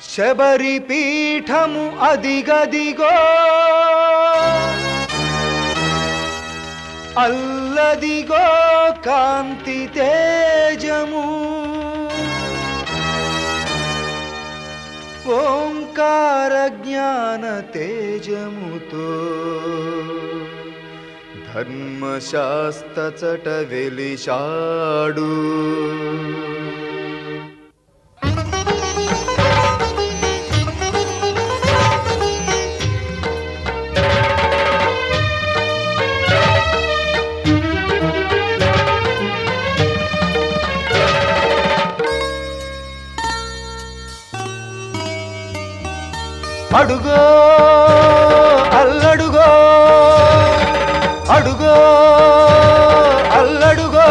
శబరి పీఠము అదిగదిగో అల్లదిగో కాంతి తేజము ఓంకార జ్ఞాన తేజముతో ధర్మశాస్త్రచట వెలిశాడు అడుగో అల్లడుగో అడుగో అల్లడుగో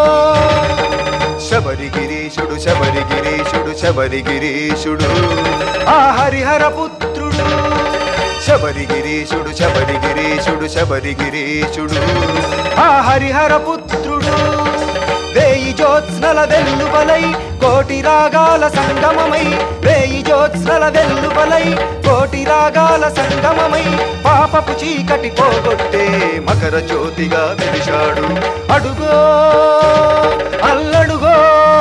శబరిగిరీశుడు శబరిగిరీశుడు శబరిగిరీశుడు ఆ హరిహర పుత్రుడు శబరిగిరీశుడు శబరిగిరీశుడు శబరిగిరీశుడు ఆ హరిహర పుత్రుడు వేయి జ్యోత్స్నల వెల్లువలై కోటి రాగాల సంగమమై వేయి జ్యోత్స్నల వెల్లువలై కోటి రాగాల సంగమమై పాపపు చీకటి పోగొట్టే మకర జ్యోతిగా వెలిశాడు అడుగో అల్లడుగో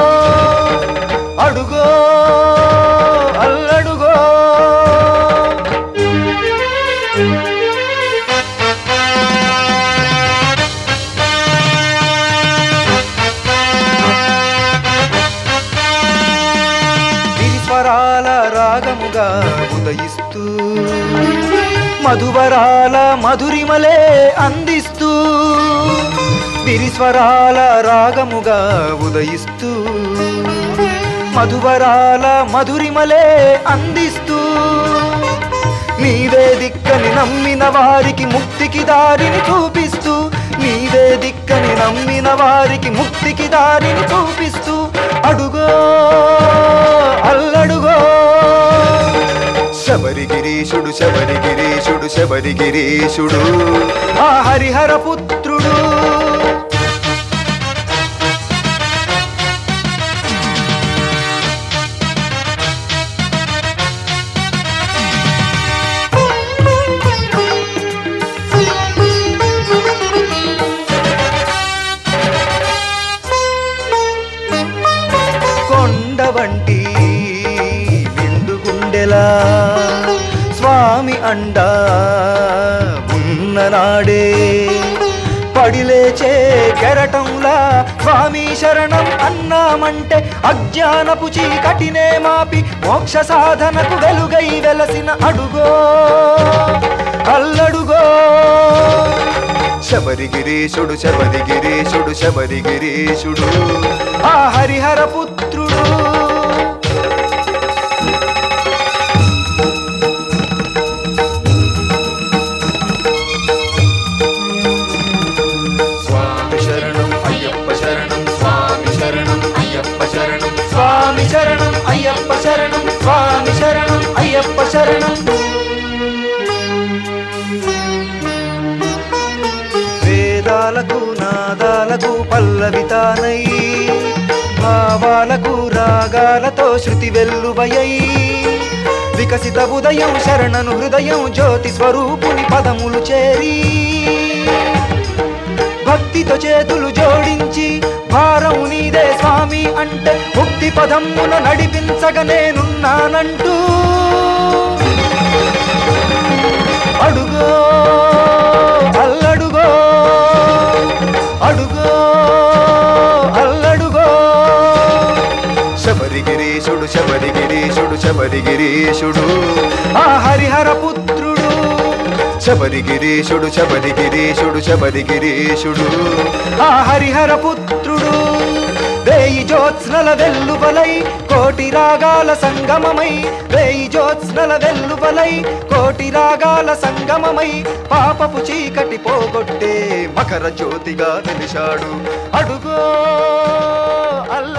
అడుగో అల్లడుగో గిరిస్వరాల రాగముగా ఉదయిస్తూ మధువరాల మధురిమలే అందిస్తూ గిరిస్వరాల రాగముగా ఉదయిస్తూ మధువరాల మధురిమలే అందిస్తూ నీవే దిక్కని నమ్మిన వారికి ముక్తికి దారిని చూపిస్తూ నీవే దిక్కని నమ్మిన వారికి ముక్తికి దారిని చూపిస్తూ అడుగో అల్లడుగో శబరిగిరీశుడు శబరిగిరీశుడు శబరిగిరీశుడు ఆ హరిహర పుత్రుడు కొండ వంటి నిండు గుండెలా స్వామి అండా ఉన్ననాడే పడిలేచే కెరటంలా స్వామి శరణం అన్నామంటే అజ్ఞానపు చీకటినే మాపి మోక్ష సాధనకు వెలుగై వెలసిన అడుగో అల్లడుగో శబరిగిరీశుడు శబరిగిరీశుడు శబరిగిరీశుడు ఆ హరిహర పుత్రుడు స్వామి శరణం అయ్యప్ప శరణం స్వామి శరణం అయ్యప్ప శరణం స్వామి శరణం అయ్యప్ప శరణం స్వామి శరణం అయ్యప్ప శరణం వేదాలకు నాదాలకు పల్లవితానై భావాలకు రాగాలతో శృతి వెల్లువయై వికసిత ఉదయం శరణను హృదయం జ్యోతి స్వరూపుని పదములు చేరి భక్తితో చేతులు జోడించి భారం నీదే స్వామి అంటే ముక్తి పదమున నడిపించగ నేనున్నానంటూ అడుగో అల్లడుగో అడుగో అల్లడుగో శబరిగిరీశుడు శబరిగిరీశుడు శబరిగిరీశుడు ఆ హరిహర పుత్రుడు శబరిగిరీశుడు శబరిగిరీశుడు శబరిగిరీశుడు ఆ హరిహర పుత్రుడు వేయి జ్యోత్స్నల వెల్లువలై కోటి రాగాల సంగమమై వేయి జ్యోత్స్నల వెల్లువలై కోటి రాగాల సంగమమై పాపపు చీకటి పోగొట్టే మకర జ్యోతిగా వెలిశాడు అడుగో అల్ల